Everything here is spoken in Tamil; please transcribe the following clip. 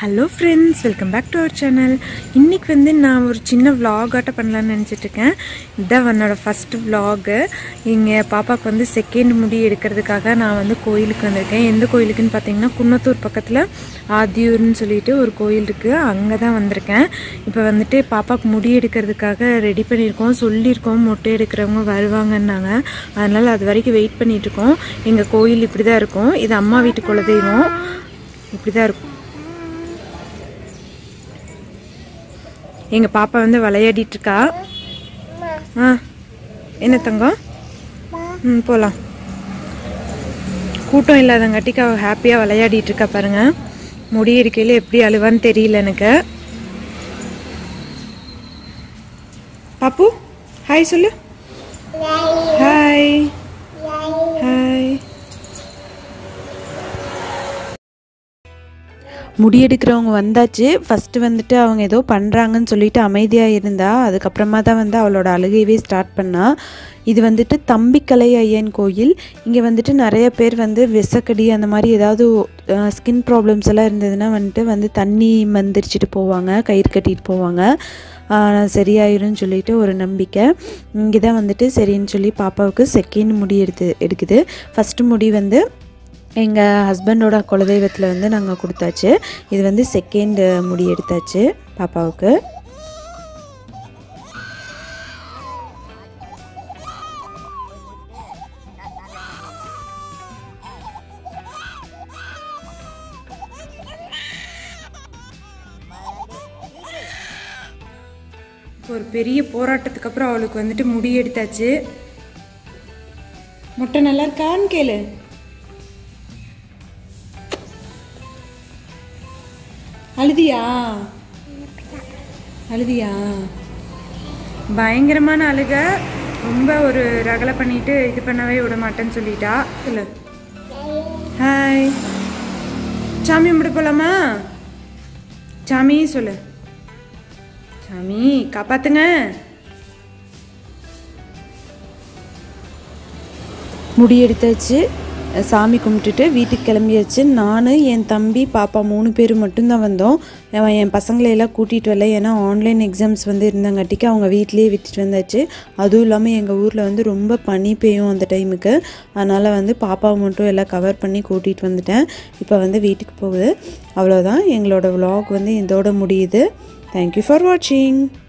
hello friends welcome back to our channel இன்றைக்கி வந்து நான் ஒரு சின்ன vlog ஆட்ட பண்ணலான்னு நினச்சிட்ருக்கேன் இதுதான் என்னோடய ஃபஸ்ட்டு vlog இங்கே பாப்பாவுக்கு வந்து செகண்ட் முடி எடுக்கிறதுக்காக நான் வந்து கோயிலுக்கு வந்திருக்கேன் எந்த கோயிலுக்குன்னு பார்த்தீங்கன்னா குன்னத்தூர் பக்கத்தில் ஆதியூர்னு சொல்லிட்டு ஒரு கோயில் இருக்குது அங்கே தான் வந்திருக்கேன் இப்போ வந்துட்டு பாப்பாவுக்கு முடி எடுக்கிறதுக்காக ரெடி பண்ணியிருக்கோம் சொல்லியிருக்கோம் மொட்டை எடுக்கிறவங்க வருவாங்கன்னாங்க அதனால் அது வரைக்கும் வெயிட் பண்ணிகிட்ருக்கோம் எங்கள் கோயில் இப்படி தான் இருக்கும் இது அம்மா வீட்டு குலதெய்வம் இப்படி தான் இருக்கும் எங்கள் பாப்பா வந்து விளையாடிட்டு இருக்கா ஆ என்ன தங்கம் ம் போகலாம் கூட்டம் இல்லாதங்காட்டிக்கு அவள் ஹாப்பியாக விளையாடிட்டு இருக்கா பாருங்க முடி இருக்கையில் எப்படி அழுவான்னு தெரியல எனக்கு பாப்பு ஹாய் சொல்லு ஹாய் ஹாய் முடி எடுக்கிறவங்க வந்தாச்சு ஃபஸ்ட்டு வந்துட்டு அவங்க ஏதோ பண்ணுறாங்கன்னு சொல்லிட்டு அமைதியாக இருந்தா அதுக்கப்புறமா தான் வந்து அவளோட அழுகையவே ஸ்டார்ட் பண்ணா இது வந்துட்டு தம்பிக்கலை ஐயன் கோயில் இங்கே வந்துட்டு நிறைய பேர் வந்து விசக்கடி அந்த மாதிரி ஏதாவது ஸ்கின் ப்ராப்ளம்ஸ் எல்லாம் இருந்ததுன்னா வந்துட்டு வந்து தண்ணி மந்திரிச்சிட்டு போவாங்க கயிறு கட்டிட்டு போவாங்க ஆஹ் சரியாயிரும்னு சொல்லிட்டு ஒரு நம்பிக்கை இங்கே தான் வந்துட்டு சரின்னு சொல்லி பாப்பாவுக்கு செகண்ட் முடி எடுத்து எடுக்குது ஃபஸ்ட்டு முடி வந்து எங்கள் ஹஸ்பண்டோட குலதெய்வத்தில் வந்து நாங்கள் கொடுத்தாச்சு இது வந்து செகண்ட் முடி எடுத்தாச்சு பாப்பாவுக்கு ஒரு பெரிய போராட்டத்துக்கு அப்புறம் அவளுக்கு வந்துட்டு முடி எடுத்தாச்சு முட்டை நல்லா இருக்கான்னு கேளு அழுதியா அழுதியா பயங்கரமான அழுக ரொம்ப ஒரு ரகலை பண்ணிட்டு இது பண்ணவே விட மாட்டேன்னு சொல்லிட்டா இல்லை ஹாய் சாமி கும்பிட போலாமா சாமி சொல்லு சாமி காப்பாத்துங்க முடி எடுத்தாச்சு சாமி கும்பிட்டுட்டு வீட்டுக்கு கிளம்பியாச்சு நான் என் தம்பி பாப்பா மூணு பேர் மட்டும்தான் வந்தோம் அவன் என் பசங்களையெல்லாம் கூட்டிகிட்டு வரல ஏன்னா ஆன்லைன் எக்ஸாம்ஸ் வந்து இருந்தங்காட்டிக்கு அவங்க வீட்லேயே விட்டுட்டு வந்தாச்சு அதுவும் இல்லாமல் எங்கள் ஊரில் வந்து ரொம்ப பனி பெய்யும் அந்த டைமுக்கு அதனால் வந்து பாப்பாவை மட்டும் எல்லாம் கவர் பண்ணி கூட்டிகிட்டு வந்துட்டேன் இப்போ வந்து வீட்டுக்கு போகுது அவ்வளோதான் எங்களோட vlog வந்து இதோட முடியுது தேங்க்யூ ஃபார் வாட்சிங்